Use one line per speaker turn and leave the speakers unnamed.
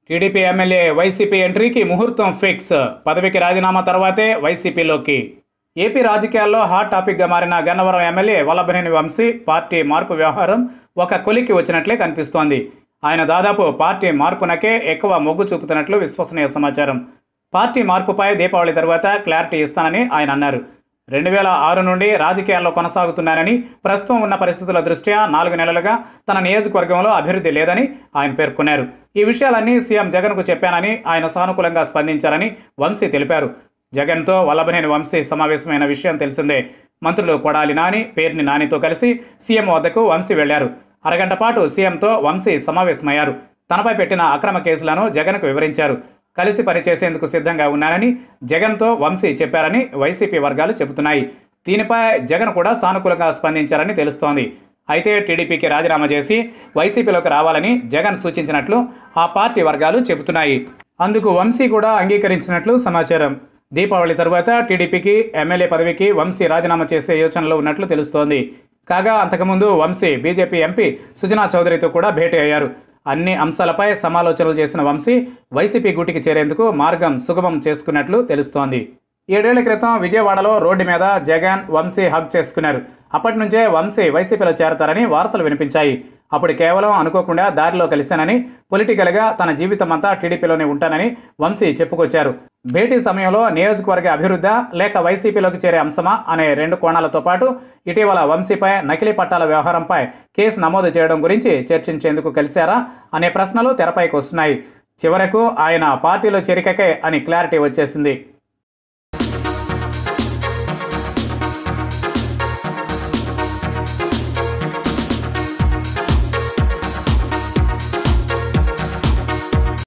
TDP MLA YCP ఎంట్రీకి ముహూర్తం fix పదవికి రాజీనామా తర్వాతే వైసీపీలోకి ఏపీ రాజకీయాల్లో హాట్ టాపిక్గా మారిన గన్నవరం ఎమ్మెల్యే వల్లభనేని వంశీ పార్టీ మార్పు వ్యవహారం ఒక కొలికి వచ్చినట్లే కనిపిస్తోంది ఆయన దాదాపు పార్టీ మార్పునకే ఎక్కువ మొగ్గు చూపుతున్నట్లు విశ్వసనీయ సమాచారం పార్టీ మార్పుపై దీపావళి తర్వాత క్లారిటీ ఇస్తానని ఆయన అన్నారు రెండు వేల ఆరు నుండి రాజకీయాల్లో కొనసాగుతున్నానని ప్రస్తుతం ఉన్న పరిస్థితుల దృష్ట్యా నాలుగు నెలలుగా తన నియోజకవర్గంలో అభివృద్ధి లేదని ఆయన పేర్కొన్నారు ఈ విషయాలన్నీ సీఎం జగన్కు చెప్పానని ఆయన సానుకూలంగా స్పందించారని వంశీ తెలిపారు జగన్తో వల్లభనేని వంశీ సమావేశమైన విషయం తెలిసిందే మంత్రులు కొడాలి నాని పేర్ని నానితో కలిసి సీఎం వద్దకు వంశీ వెళ్లారు అరగంట పాటు సీఎంతో వంశీ సమావేశమయ్యారు తనపై పెట్టిన అక్రమ కేసులను జగన్కు వివరించారు కలిసి పనిచేసేందుకు సిద్ధంగా ఉన్నానని జగన్తో వంశీ చెప్పారని వైసీపీ వర్గాలు చెబుతున్నాయి దీనిపై జగన్ కూడా సానుకూలంగా స్పందించారని తెలుస్తోంది అయితే టీడీపీకి రాజీనామా చేసి వైసీపీలోకి రావాలని జగన్ సూచించినట్లు ఆ పార్టీ వర్గాలు చెబుతున్నాయి అందుకు వంశీ కూడా అంగీకరించినట్లు సమాచారం దీపావళి తరువాత టీడీపీకి ఎమ్మెల్యే పదవికి వంశీ రాజీనామా చేసే యోచనలో ఉన్నట్లు తెలుస్తోంది కాగా అంతకుముందు వంశీ బీజేపీ ఎంపీ సుజనా చౌదరితో కూడా భేటీ అయ్యారు అన్ని అంశాలపై సమాలోచనలు చేసిన వంశీ వైసీపీ గూటికి చేరేందుకు మార్గం సుగమం చేసుకున్నట్లు తెలుస్తోంది ఏడేళ్ల క్రితం విజయవాడలో రోడ్డు మీద జగన్ వంశీ హగ్ చేసుకున్నారు అప్పటి నుంచే వంశీ వైసీపీలో చేరతారని వార్తలు వినిపించాయి అప్పుడు కేవలం అనుకోకుండా దారిలో కలిశానని పొలిటికల్గా తన జీవితం అంతా టీడీపీలోనే ఉంటానని వంశీ చెప్పుకొచ్చారు భేటీ సమయంలో నియోజకవర్గ అభివృద్ధి లేక వైసీపీలోకి చేరే అంశమా అనే రెండు కోణాలతో పాటు ఇటీవల వంశీపై నకిలీ పట్టాల వ్యవహారంపై కేసు నమోదు చేయడం గురించి చర్చించేందుకు కలిశారా అనే ప్రశ్నలు తెరపైకి వస్తున్నాయి చివరకు ఆయన పార్టీలో చేరికకే అని క్లారిటీ వచ్చేసింది